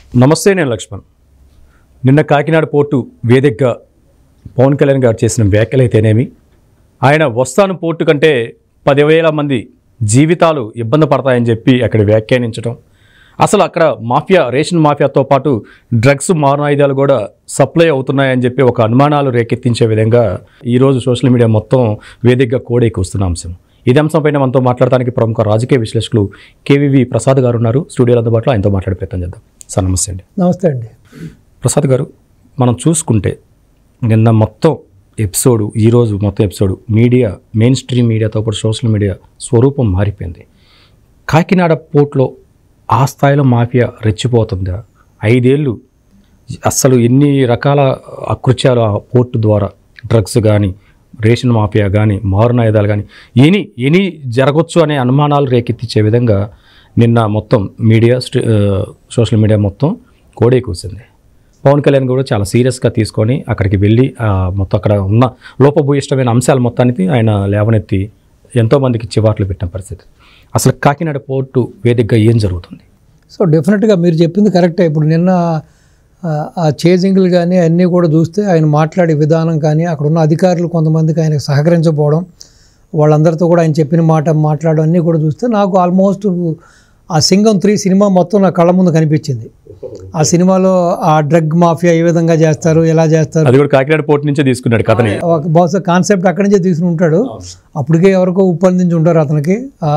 నమస్తే నేను లక్ష్మణ్ నిన్న కాకినాడ పోర్టు వేదికగా పవన్ కళ్యాణ్ గారు చేసిన వ్యాఖ్యలు అయితేనేమి ఆయన వస్తాను పోర్టు కంటే పదివేల మంది జీవితాలు ఇబ్బంది పడతాయని చెప్పి అక్కడ వ్యాఖ్యానించడం అసలు అక్కడ మాఫియా రేషన్ మాఫియాతో పాటు డ్రగ్స్ మారణాయుధాలు కూడా సప్లై అవుతున్నాయని చెప్పి ఒక అనుమానాలు రేకెత్తించే విధంగా ఈరోజు సోషల్ మీడియా మొత్తం వేదికగా కోడైకి వస్తున్న అంశం ఇదే అంశంపైన మనతో మాట్లాడడానికి ప్రముఖ రాజకీయ విశ్లేషకులు కేవీవి ప్రసాద్ గారు ఉన్నారు స్టూడియోలో అందుబాటులో ఆయనతో మాట్లాడే ప్రయత్నం చేద్దాం సార్ నమస్తే అండి నమస్తే అండి ప్రసాద్ గారు మనం చూసుకుంటే నిన్న మొత్తం ఎపిసోడ్ ఈరోజు మొత్తం ఎపిసోడ్ మీడియా మెయిన్ స్ట్రీమ్ మీడియాతో పాటు సోషల్ మీడియా స్వరూపం మారిపోయింది కాకినాడ పోర్ట్లో ఆ స్థాయిలో మాఫియా రెచ్చిపోతుందా ఐదేళ్ళు అస్సలు ఎన్ని రకాల అకృత్యాలు ఆ పోర్టు ద్వారా డ్రగ్స్ కానీ రేషన్ మాఫియా కానీ మారునాయుధాలు కానీ ఎని ఎని జరగవచ్చు అనే అనుమానాలు రేకెత్తించే విధంగా నిన్న మొత్తం మీడియా స్ట్రీ- ఆ, సోషల్ మీడియా మొత్తం కోడే కూర్చుంది పవన్ కళ్యాణ్ కూడా చాలా సీరియస్గా తీసుకొని అక్కడికి వెళ్ళి ఆ, మొత్తం అక్కడ ఉన్న లోపభూయిష్టమైన అంశాల మొత్తానికి ఆయన లేవనెత్తి ఎంతోమందికి చివాట్లు పెట్టిన పరిస్థితి అసలు కాకినాడ పోర్టు వేదికగా ఏం జరుగుతుంది సో డెఫినెట్గా మీరు చెప్పింది కరెక్టే ఇప్పుడు నిన్న ఆ, ఆ చేజింగ్లు కానీ అన్నీ కూడా చూస్తే ఆయన మాట్లాడే విధానం కానీ అక్కడ ఉన్న అధికారులు కొంతమందికి ఆయనకు సహకరించకపోవడం వాళ్ళందరితో కూడా ఆయన చెప్పిన మాట మాట్లాడడం అన్నీ కూడా చూస్తే నాకు ఆల్మోస్ట్ ఆ సింగం త్రీ సినిమా మొత్తం నా కళ్ళ ముందు కనిపించింది ఆ సినిమాలో ఆ డ్రగ్ మాఫియా ఏ విధంగా చేస్తారు ఎలా చేస్తారు అది కూడా కాకినాడ పోర్టు నుంచే తీసుకున్నాడు కథని ఒక బహుశా కాన్సెప్ట్ అక్కడి నుంచే తీసుకుని ఉంటాడు అప్పటికే ఎవరికో ఉప్పందించి ఉంటారు అతనికి ఆ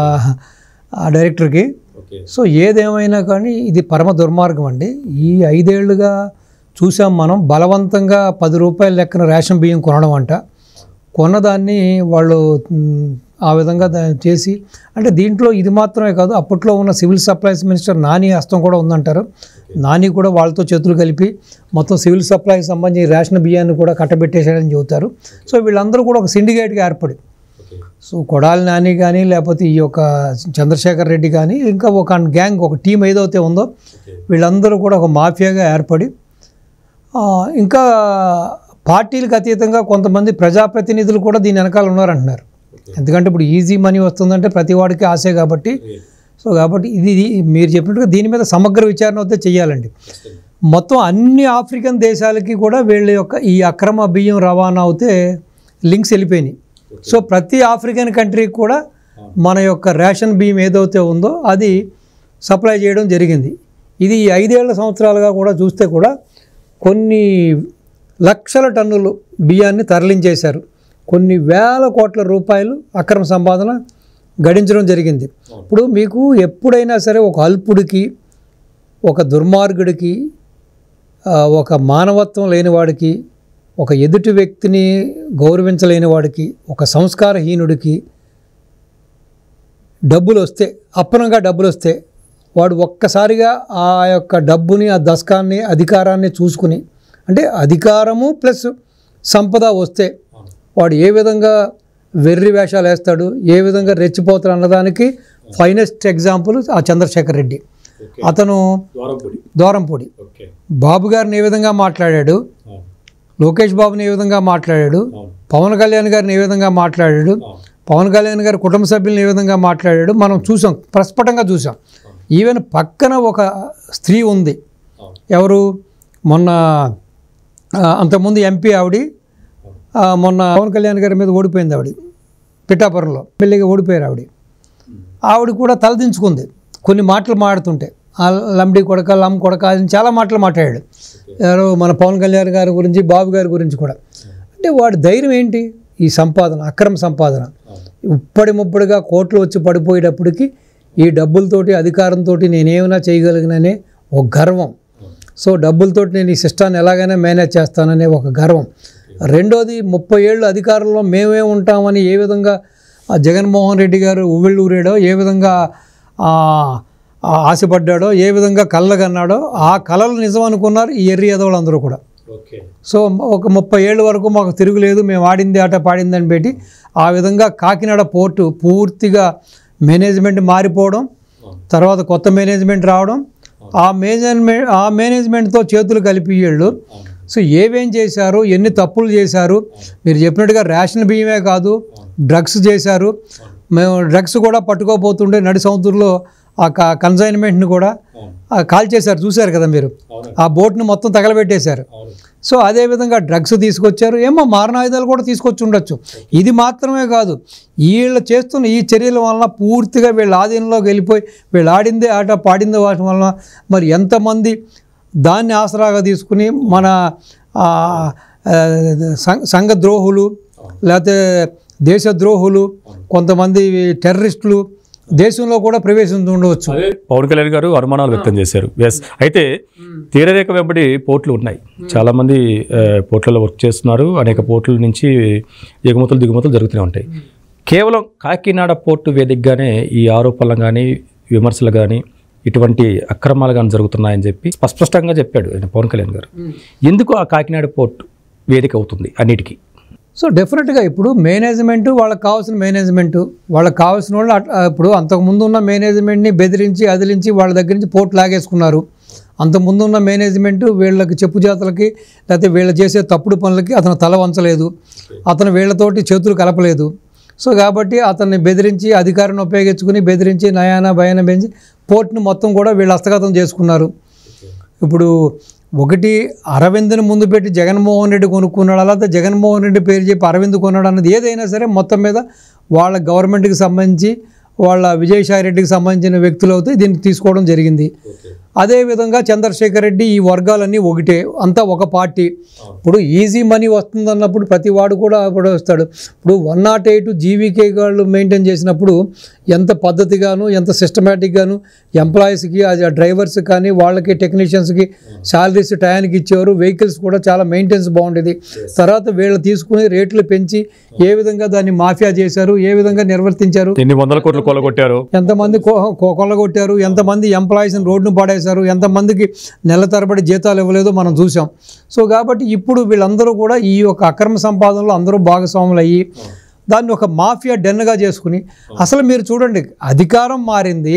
ఆ డైరెక్టర్కి సో ఏదేమైనా కానీ ఇది పరమ దుర్మార్గం అండి ఈ ఐదేళ్లుగా చూసాం మనం బలవంతంగా పది రూపాయల లెక్కన రేషన్ బియ్యం కొనడం అంట కొన్నదాన్ని వాళ్ళు మ్, ఆ విధంగా దా- చేసి అంటే దీంట్లో ఇది మాత్రమే కాదు అప్పట్లో ఉన్న సివిల్ సప్లైస్ మినిస్టర్ నాని హస్తం కూడా ఉందంటారు నాని కూడా వాళ్ళతో చేతులు కలిపి మొత్తం సివిల్ సప్లైకి సంబంధించి రేషన్ బియ్యాన్ని కూడా కట్టబెట్టేశాడని చెబుతారు సో వీళ్ళందరూ కూడా ఒక సిండికేట్గా ఏర్పడి సో కొడాలి నాని కానీ లేకపోతే ఈ యొక్క చంద్రశేఖర్ రెడ్డి కానీ ఇంకా ఒక గ్యాంగ్ ఒక టీం ఏదైతే ఉందో వీళ్ళందరూ కూడా ఒక మాఫియాగా ఏర్పడి ఆ, ఇంకా పార్టీలకు అతీతంగా కొంతమంది ప్రజాప్రతినిధులు కూడా దీని వెనకాల ఉన్నారంటున్నారు ఎందుకంటే ఇప్పుడు ఈజీ మనీ వస్తుందంటే ప్రతి వాడికి ఆశే కాబట్టి సో కాబట్టి ఇది ఇది మీరు చెప్పినట్టుగా దీని మీద సమగ్ర విచారణ అయితే చేయాలండి మొత్తం అన్ని ఆఫ్రికన్ దేశాలకి కూడా వీళ్ళ యొక్క ఈ అక్రమ బియ్యం రవాణా అవుతే లింక్స్ వెళ్ళిపోయినాయి సో ప్రతి ఆఫ్రికన్ కంట్రీకి కూడా మన యొక్క రేషన్ బియ్యం ఏదైతే ఉందో అది సప్లై చేయడం జరిగింది ఇది ఈ ఐదేళ్ల సంవత్సరాలుగా కూడా చూస్తే కూడా కొన్ని లక్షల టన్నులు బియ్యాన్ని తరలించేశారు కొన్ని వేల కోట్ల రూపాయలు అక్రమ సంపాదన గడించడం జరిగింది ఇప్పుడు మీకు ఎప్పుడైనా సరే ఒక అల్పుడికి ఒక దుర్మార్గుడికి ఆ, ఒక మానవత్వం లేని వాడికి ఒక ఎదుటి వ్యక్తిని గౌరవించలేని వాడికి ఒక సంస్కారహీనుడికి డబ్బులు వస్తే అప్పనంగా డబ్బులు వస్తే వాడు ఒక్కసారిగా ఆ యొక్క డబ్బుని ఆ దశకాన్ని అధికారాన్ని చూసుకుని అంటే అధికారము ప్లస్ సంపద వస్తే వాడు ఏ విధంగా వెర్రి వేషాలు వేస్తాడు ఏ విధంగా రెచ్చిపోతాడు అన్నదానికి ఫైనెస్ట్ ఎగ్జాంపుల్ ఆ చంద్రశేఖర్ రెడ్డి అతను దూరంపూడి బాబు గారిని ఏ విధంగా మాట్లాడాడు లోకేష్ బాబుని ఏ విధంగా మాట్లాడాడు పవన్ కళ్యాణ్ గారిని ఏ విధంగా మాట్లాడాడు పవన్ కళ్యాణ్ గారి కుటుంబ సభ్యులను ఏ విధంగా మాట్లాడాడు మనం చూసాం ప్రస్ఫుటంగా చూసాం ఈవెన్ పక్కన ఒక స్త్రీ ఉంది ఎవరు మొన్న ఆ, అంతకుముందు ఎంపీ ఆవిడ ఆ, మొన్న పవన్ కళ్యాణ్ గారి మీద ఓడిపోయింది ఆవిడ పిఠాపురంలో పెళ్ళిగా ఓడిపోయారు ఆవిడ ఆవిడ కూడా తలదించుకుంది కొన్ని మాటలు మాడుతుంటే ఆ లంబడి కొడక లమ్ కొడక అని చాలా మాటలు మాట్లాడాడు ఎవరో మన పవన్ కళ్యాణ్ గారి గురించి బాబు గారి గురించి కూడా అంటే వాడి ధైర్యం ఏంటి ఈ సంపాదన అక్రమ సంపాదన ఇప్పటి ముప్పటిగా కోట్లు వచ్చి పడిపోయేటప్పటికి ఈ డబ్బులతోటి అధికారంతో నేనేమైనా చేయగలిగిననే ఒక గర్వం సో డబ్బులతోటి నేను ఈ సిస్టాన్ని ఎలాగైనా మేనేజ్ చేస్తాననే ఒక గర్వం రెండోది ముప్పై ఏళ్ళు అధికారంలో మేమే ఉంటామని ఏ విధంగా ఆ జగన్మోహన్ రెడ్డి గారు ఉవ్విళ్ళు ఊరాడో ఏ విధంగా ఆ, ఆ ఆశపడ్డాడో ఏ విధంగా కళ్ళగన్నాడో ఆ కళలు నిజం అనుకున్నారు ఈ ఎర్రి ఎదవలందరూ కూడా సో ఒక ముప్పై ఏళ్ళ వరకు మాకు తిరుగులేదు మేము ఆడింది ఆట పాడింది అని పెట్టి ఆ విధంగా కాకినాడ పోర్టు పూర్తిగా మేనేజ్మెంట్ మారిపోవడం తర్వాత కొత్త మేనేజ్మెంట్ రావడం ఆ మేనేజ్మెంట్ ఆ మేనేజ్మెంట్తో చేతులు కలిపి వీళ్ళు సో ఏమేం చేశారు ఎన్ని తప్పులు చేశారు మీరు చెప్పినట్టుగా రేషన్ బియ్యమే కాదు డ్రగ్స్ చేశారు మేము డ్రగ్స్ కూడా పట్టుకోపోతుండే నడి సముద్రంలో ఆ కన్సైన్మెంట్ని కూడా ఆ, కాల్ చేశారు చూశారు కదా మీరు ఆ బోట్ని మొత్తం తగలబెట్టేశారు సో అదేవిధంగా డ్రగ్స్ తీసుకొచ్చారు ఏమో మారణాయుధాలు కూడా తీసుకొచ్చి ఉండొచ్చు ఇది మాత్రమే కాదు వీళ్ళు చేస్తున్న ఈ చర్యల వలన పూర్తిగా వీళ్ళ ఆధీనంలోకి వెళ్ళిపోయి వీళ్ళు ఆడిందే ఆట పాడిందే వాటి వలన మరి ఎంతమంది దాన్ని ఆసరాగా తీసుకుని మన ఆ, ఆ, సం- సంఘ ద్రోహులు లేకపోతే దేశద్రోహులు కొంతమంది టెర్రరిస్టులు దేశంలో కూడా ప్రవేశించి ఉండవచ్చు అదే పవన్ కళ్యాణ్ గారు అనుమానాలు వ్యక్తం చేశారు ఎస్ అయితే తీరరేఖ వెంబడి పోర్ట్లు ఉన్నాయి చాలా మంది ఆ, పోర్ట్లలో వర్క్ చేస్తున్నారు అనేక పోర్టుల నుంచి ఎగుమతులు దిగుమతులు జరుగుతూనే ఉంటాయి కేవలం కాకినాడ పోర్టు వేదికగానే ఈ ఆరోపణలు కానీ విమర్శలు కానీ ఇటువంటి అక్రమాలు కానీ జరుగుతున్నాయని చెప్పి స్పష్టంగా చెప్పాడు ఆయన పవన్ కళ్యాణ్ గారు ఎందుకు ఆ కాకినాడ పోర్ట్ వేదిక అవుతుంది అన్నిటికీ సో డెఫినెట్గా ఇప్పుడు మేనేజ్మెంట్ వాళ్ళకి కావాల్సిన మేనేజ్మెంట్ వాళ్ళకి కావాల్సిన వాళ్ళు అట్- ఇప్పుడు అంతకుముందు ఉన్న మేనేజ్మెంట్ని బెదిరించి అదిలించి వాళ్ళ దగ్గర నుంచి పోర్ట్ లాగేసుకున్నారు అంతకుముందు ఉన్న మేనేజ్మెంట్ వీళ్ళకి చెప్పు జాతలకి లేకపోతే వీళ్ళు చేసే తప్పుడు పనులకి అతను తల వంచలేదు అతను వీళ్ళతోటి చేతులు కలపలేదు సో కాబట్టి అతన్ని బెదిరించి అధికారాన్ని ఉపయోగించుకుని బెదిరించి నయాన భయాన పెంచి పోర్ట్ని మొత్తం కూడా వీళ్ళు హస్తగతం చేసుకున్నారు ఇప్పుడు ఒకటి అరవింద్ని ముందు పెట్టి జగన్మోహన్ రెడ్డి కొనుక్కున్నాడు అలాగే జగన్మోహన్ రెడ్డి పేరు చెప్పి అరవింద్ కొన్నాడు అన్నది ఏదైనా సరే మొత్తం మీద వాళ్ళ గవర్నమెంట్కి సంబంధించి వాళ్ళ విజయసాయి రెడ్డికి సంబంధించిన వ్యక్తులు అయితే దీన్ని తీసుకోవడం జరిగింది అదేవిధంగా చంద్రశేఖర్ రెడ్డి ఈ వర్గాలన్నీ ఒకటే అంతా ఒక పార్టీ ఇప్పుడు ఈజీ మనీ వస్తుందన్నప్పుడు ప్రతి వాడు కూడా అప్పుడు వస్తాడు ఇప్పుడు వన్ నాట్ ఎయిట్ జీవీకే వాళ్ళు మెయింటైన్ చేసినప్పుడు ఎంత పద్ధతిగాను ఎంత సిస్టమేటిక్గాను ఎంప్లాయీస్కి అది డ్రైవర్స్ కానీ వాళ్ళకి టెక్నీషియన్స్కి శాలరీస్ టయానికి ఇచ్చేవారు వెహికల్స్ కూడా చాలా మెయింటెనెన్స్ బాగుండేది తర్వాత వీళ్ళు తీసుకుని రేట్లు పెంచి ఏ విధంగా దాన్ని మాఫియా చేశారు ఏ విధంగా నిర్వర్తించారు ఎన్ని వందల కోట్లు కొలగొట్టారు ఎంతమంది కొ- కొ- కొల్లగొట్టారు ఎంతమంది ఎంప్లాయీస్ని రోడ్డును పడేశారు ఎంతమందికి నెల తరబడి జీతాలు ఇవ్వలేదో మనం చూసాం సో కాబట్టి ఇప్పుడు వీళ్ళందరూ కూడా ఈ యొక్క అక్రమ సంపాదనలో అందరూ భాగస్వాములు అయ్యి దాన్ని ఒక మాఫియా డెన్గా చేసుకుని అసలు మీరు చూడండి అధికారం మారింది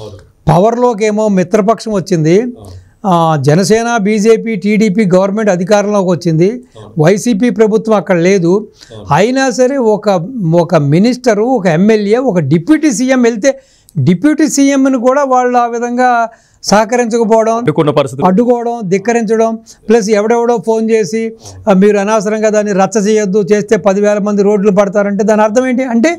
పవర్లోకి ఏమో మిత్రపక్షం వచ్చింది ఆ, జనసేన బీజేపీ టీడీపీ గవర్నమెంట్ అధికారంలోకి వచ్చింది వైసీపీ ప్రభుత్వం అక్కడ లేదు అయినా సరే ఒక ఒక మినిస్టరు ఒక ఎమ్మెల్యే ఒక డిప్యూటీ సీఎం వెళ్తే డిప్యూటీ సీఎంని కూడా వాళ్ళు ఆ విధంగా సహకరించకపోవడం అడ్డుకున్న పరిస్థితి అడ్డుకోవడం ధిక్కరించడం ప్లస్ ఎవడెవడో ఫోన్ చేసి "ఆ, మీరు అనవసరంగా దాన్ని రచ్చ చేయొద్దు చేస్తే పదివేల మంది రోడ్లు పడతారంటే దాని అర్థం ఏంటి అంటే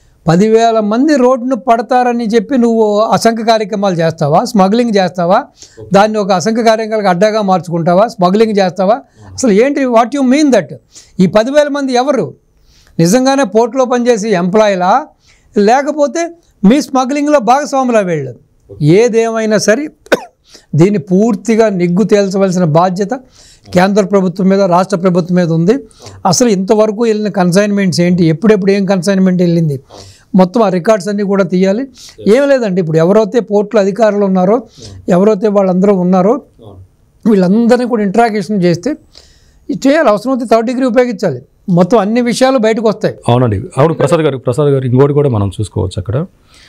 పదివేల మంది రోడ్డును పడతారని చెప్పి నువ్వు అసంఖ్య కార్యక్రమాలు చేస్తావా స్మగ్లింగ్ చేస్తావా దాన్ని ఒక అసంఖ్య కార్యక్రమాలకు అడ్డాగా మార్చుకుంటావా స్మగ్లింగ్ చేస్తావా అసలు ఏంటి వాట్ యు మీన్ దట్ ఈ పదివేల మంది ఎవరు నిజంగానే పోర్ట్లో పనిచేసే ఎంప్లాయీలా లేకపోతే మీ స్మగ్లింగ్లో భాగస్వాములా వీళ్ళు ఏదేమైనా సరే దీన్ని పూర్తిగా నిగ్గు తేల్చవలసిన బాధ్యత కేంద్ర ప్రభుత్వం మీద రాష్ట్ర ప్రభుత్వం మీద ఉంది అసలు ఇంతవరకు వెళ్ళిన కన్సైన్మెంట్స్ ఏంటి ఎప్పుడెప్పుడు ఏం కన్సైన్మెంట్ వెళ్ళింది మొత్తం ఆ రికార్డ్స్ అన్నీ కూడా తీయాలి ఏం లేదండి ఇప్పుడు ఎవరైతే పోర్టుల అధికారులు ఉన్నారో ఎవరైతే వాళ్ళందరూ ఉన్నారో వీళ్ళందరినీ కూడా ఇంట్రాగేషన్ చేస్తే ఇది చేయాలి అవసరమైతే థర్డ్ డిగ్రీ ఉపయోగించాలి మొత్తం అన్ని విషయాలు బయటకు వస్తాయి అవునండి అవును ప్రసాద్ గారు ప్రసాద్ గారు ఇంకోటి కూడా మనం చూసుకోవచ్చు అక్కడ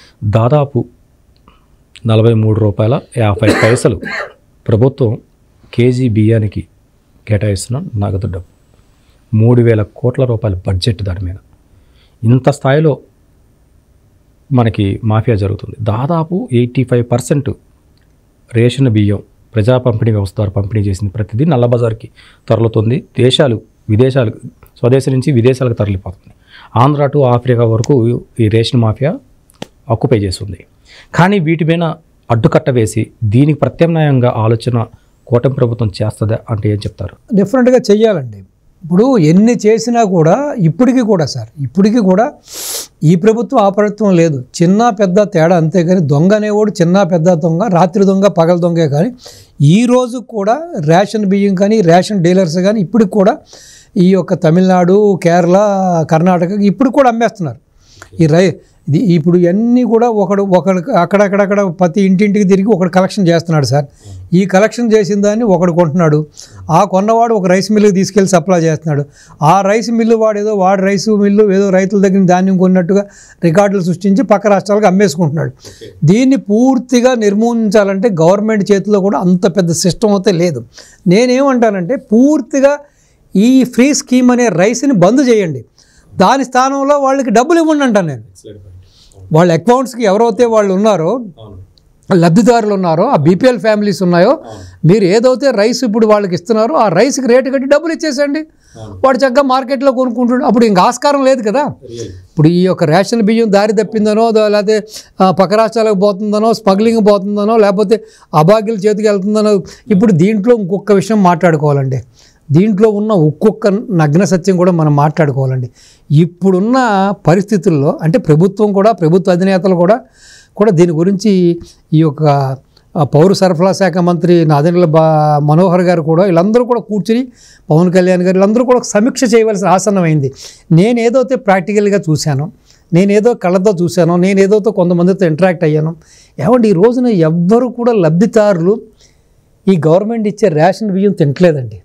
దాదాపు నలభై మూడు రూపాయల యాభై పైసలు ప్రభుత్వం కేజీ బియ్యానికి కేటాయిస్తున్న నగదు డబ్బు మూడు వేల కోట్ల రూపాయల బడ్జెట్ దాని మీద ఇంత స్థాయిలో మనకి మాఫియా జరుగుతుంది దాదాపు ఎయిటీ ఫైవ్ పర్సెంట్ రేషన్ బియ్యం ప్రజా పంపిణీ వ్యవస్థ ద్వారా పంపిణీ చేసింది ప్రతిదీ నల్లబజార్కి తరలుతుంది దేశాలు విదేశాలు స్వదేశం నుంచి విదేశాలకు తరలిపోతుంది ఆంధ్ర టు ఆఫ్రికా వరకు ఈ రేషన్ మాఫియా ఆక్యుపై చేస్తుంది కానీ వీటి మీద అడ్డుకట్ట వేసి దీనికి ప్రత్యామ్నాయంగా ఆలోచన కూటమి ప్రభుత్వం చేస్తుందా అంటే ఏం చెప్తారు డిఫరెంట్గా చెయ్యాలండి ఇప్పుడు ఎన్ని చేసినా కూడా ఇప్పటికీ కూడా సార్ ఇప్పటికీ కూడా ఈ ప్రభుత్వం ఆ ప్రభుత్వం లేదు చిన్న పెద్ద తేడా అంతేగాని దొంగ అనేవాడు చిన్న పెద్ద దొంగ రాత్రి దొంగ పగల దొంగే కానీ ఈ రోజు కూడా రేషన్ బియ్యం కానీ రేషన్ డీలర్స్ కానీ ఇప్పటికి కూడా ఈ యొక్క తమిళనాడు కేరళ కర్ణాటక ఇప్పుడు కూడా అమ్మేస్తున్నారు ఈ రై ఇది ఇప్పుడు ఇవన్నీ కూడా ఒకడు ఒకడు అక్కడక్కడక్కడ ప్రతి ఇంటింటికి తిరిగి ఒకడు కలెక్షన్ చేస్తున్నాడు సార్ ఈ కలెక్షన్ చేసిన దాన్ని ఒకడు కొంటున్నాడు ఆ కొన్నవాడు ఒక రైస్ మిల్లుకి తీసుకెళ్ళి సప్లై చేస్తున్నాడు ఆ రైస్ మిల్లు వాడు ఏదో వాడు రైస్ మిల్లు ఏదో రైతుల దగ్గర ధాన్యం కొన్నట్టుగా రికార్డులు సృష్టించి పక్క రాష్ట్రాలకు అమ్మేసుకుంటున్నాడు దీన్ని పూర్తిగా నిర్మూలించాలంటే గవర్నమెంట్ చేతిలో కూడా అంత పెద్ద సిస్టమ్ అయితే లేదు నేనేమంటానంటే పూర్తిగా ఈ ఫ్రీ స్కీమ్ అనే రైస్ని బంద్ చేయండి దాని స్థానంలో వాళ్ళకి డబ్బులు ఇవ్వండి అంటాను నేను వాళ్ళ అకౌంట్స్కి ఎవరైతే వాళ్ళు ఉన్నారో లబ్ధిదారులు ఉన్నారో ఆ బీపీఎల్ ఫ్యామిలీస్ ఉన్నాయో మీరు ఏదైతే రైస్ ఇప్పుడు వాళ్ళకి ఇస్తున్నారో ఆ రైస్కి రేటు కట్టి డబ్బులు ఇచ్చేసండి వాడు చక్కగా మార్కెట్లో కొనుక్కుంటుండే అప్పుడు ఇంకా ఆస్కారం లేదు కదా ఇప్పుడు ఈ యొక్క రేషన్ బియ్యం దారి తప్పిందనో దా- లేకపోతే ఆ, పక్క రాష్ట్రాలకు పోతుందనో స్మగ్లింగ్ పోతుందనో లేకపోతే అభాగ్యుల చేతికి వెళ్తుందనో ఇప్పుడు దీంట్లో ఇంకొక విషయం మాట్లాడుకోవాలండి దీంట్లో ఉన్న ఒక్కొక్క నగ్న సత్యం కూడా మనం మాట్లాడుకోవాలండి ఇప్పుడున్న పరిస్థితుల్లో అంటే ప్రభుత్వం కూడా ప్రభుత్వ అధినేతలు కూడా కూడా దీని గురించి ఈ యొక్క ఆ, పౌర సరఫరా శాఖ మంత్రి నాదెండ్ల బా మనోహర్ గారు కూడా వీళ్ళందరూ కూడా కూర్చుని పవన్ కళ్యాణ్ గారు వీళ్ళందరూ కూడా ఒక సమీక్ష చేయవలసిన ఆసన్నమైంది నేను ఏదైతే ప్రాక్టికల్గా చూశానో నేనేదో కళ్ళతో చూశానో నేను ఏదైతే కొంతమందితో ఇంటరాక్ట్ అయ్యాను ఏమంటే ఈ రోజున ఎవ్వరు కూడా లబ్ధిదారులు ఈ గవర్నమెంట్ ఇచ్చే రేషన్ బియ్యం తింటలేదండి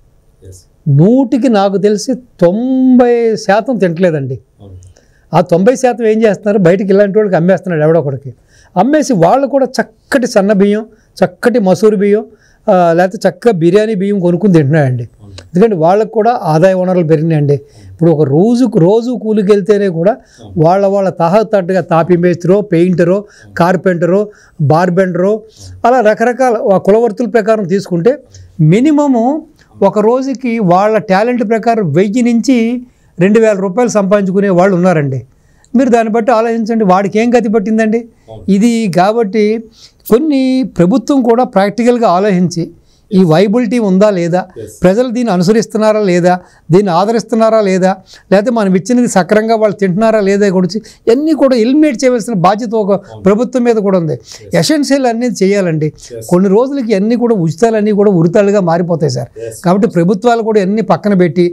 నూటికి నాకు తెలిసి తొంభై శాతం తింటలేదండి ఆ తొంభై శాతం ఏం చేస్తున్నారు బయటికి ఇలాంటి వాళ్ళకి అమ్మేస్తున్నాడు ఎవడో ఒకడికి అమ్మేసి వాళ్ళు కూడా చక్కటి సన్న బియ్యం చక్కటి మసూరి బియ్యం ఆ, లేకపోతే చక్కగా బిర్యానీ బియ్యం కొనుక్కుని తింటున్నాడండి ఎందుకంటే వాళ్ళకు కూడా ఆదాయ వనరులు పెరిగినాయండి ఇప్పుడు ఒక రోజుకు రోజు కూలికి వెళ్తేనే కూడా వాళ్ళ వాళ్ళ తహతట్టుగా తాపి మేస్త్రో పెయింటరో కార్పెంటరో బార్బెండరో అలా రకరకాల ఆ కులవర్తుల ప్రకారం తీసుకుంటే మినిమము ఒక రోజుకి వాళ్ళ టాలెంట్ ప్రకారం వెయ్యి నుంచి రెండు వేల రూపాయలు సంపాదించుకునే వాళ్ళు ఉన్నారండి మీరు దాన్ని బట్టి ఆలోచించండి వాడికి ఏం గతి పట్టిందండి ఇది కాబట్టి కొన్ని ప్రభుత్వం కూడా ప్రాక్టికల్గా ఆలోచించి ఈ వైబిలిటీ ఉందా లేదా ప్రజలు దీన్ని అనుసరిస్తున్నారా లేదా దీన్ని ఆదరిస్తున్నారా లేదా లేకపోతే మనం ఇచ్చినది సక్రంగా వాళ్ళు తింటున్నారా లేదా గురించి ఇవన్నీ కూడా ఎలిమినేట్ చేయవలసిన బాధ్యత ఒక ప్రభుత్వం మీద కూడా ఉంది ఎసెన్షియల్ అనేది చేయాలండి కొన్ని రోజులకి అన్నీ కూడా ఉచితాలన్నీ కూడా ఉరితాలుగా మారిపోతాయి సార్ కాబట్టి ప్రభుత్వాలు కూడా అన్నీ పక్కన పెట్టి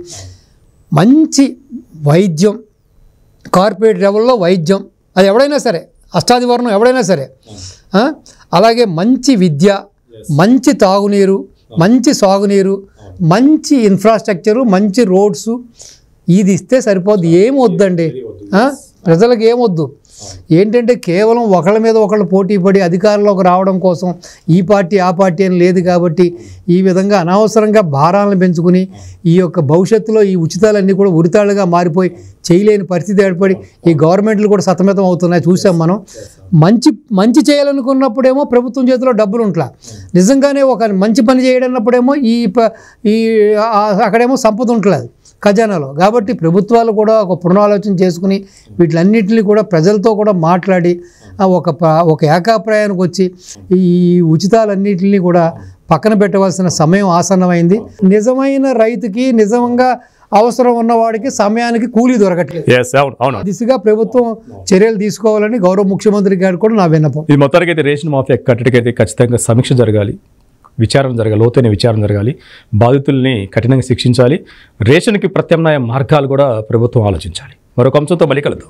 మంచి వైద్యం కార్పొరేట్ లెవెల్లో వైద్యం అది ఎవడైనా సరే అష్టాదివర్ణం ఎవడైనా సరే ఆ? అలాగే మంచి విద్య మంచి తాగునీరు మంచి సాగునీరు మంచి ఇన్ఫ్రాస్ట్రక్చరు మంచి రోడ్స్ ఇది ఇస్తే సరిపోద్ది ఏం వద్దండి ఆ? ప్రజలకు ఏమొద్దు ఏంటంటే కేవలం ఒకళ్ళ మీద ఒకళ్ళు పోటీ పడి అధికారంలోకి రావడం కోసం ఈ పార్టీ ఆ పార్టీ అని లేదు కాబట్టి ఈ విధంగా అనవసరంగా భారాలను పెంచుకుని ఈ యొక్క భవిష్యత్తులో ఈ ఉచితాలన్నీ కూడా ఉరితాళ్ళుగా మారిపోయి చేయలేని పరిస్థితి ఏర్పడి ఈ గవర్నమెంట్లు కూడా సతమతం అవుతున్నాయి చూసాం మనం మంచి మంచి చేయాలనుకున్నప్పుడేమో ప్రభుత్వం చేతిలో డబ్బులు ఉంట్లా నిజంగానే ఒక మంచి పని చేయడన్నప్పుడేమో ఈ ప- ఈ ఆ- అక్కడేమో సంపద ఉంటలేదు ఖజానాలో కాబట్టి ప్రభుత్వాలు కూడా ఒక పునరాలోచన చేసుకుని వీటిలన్నింటినీ కూడా ప్రజలతో కూడా మాట్లాడి ఆ ఒక ప- ఒక ఏకాభిప్రాయానికి వచ్చి ఈ ఉచితాలన్నింటినీ కూడా పక్కన పెట్టవలసిన సమయం ఆసన్నమైంది నిజమైన రైతుకి నిజంగా అవసరం ఉన్నవాడికి సమయానికి కూలీ దొరకట్లేదు ఎస్ అవును అవును ఆ దిశగా ప్రభుత్వం చర్యలు తీసుకోవాలని గౌరవ ముఖ్యమంత్రి గారు కూడా నా విన్నపం ఇది మొత్తానికి అయితే రేషన్ మాఫియా కట్టడికైతే ఖచ్చితంగా సమీక్ష జరగాలి విచారణ జరగాలి లోతైన విచారణ జరగాలి బాధితుల్ని కఠినంగా శిక్షించాలి రేషన్కి ప్రత్యామ్నాయ మార్గాలు కూడా ప్రభుత్వం ఆలోచించాలి మరొక అంశంతో మళ్ళీ కలుద్దాం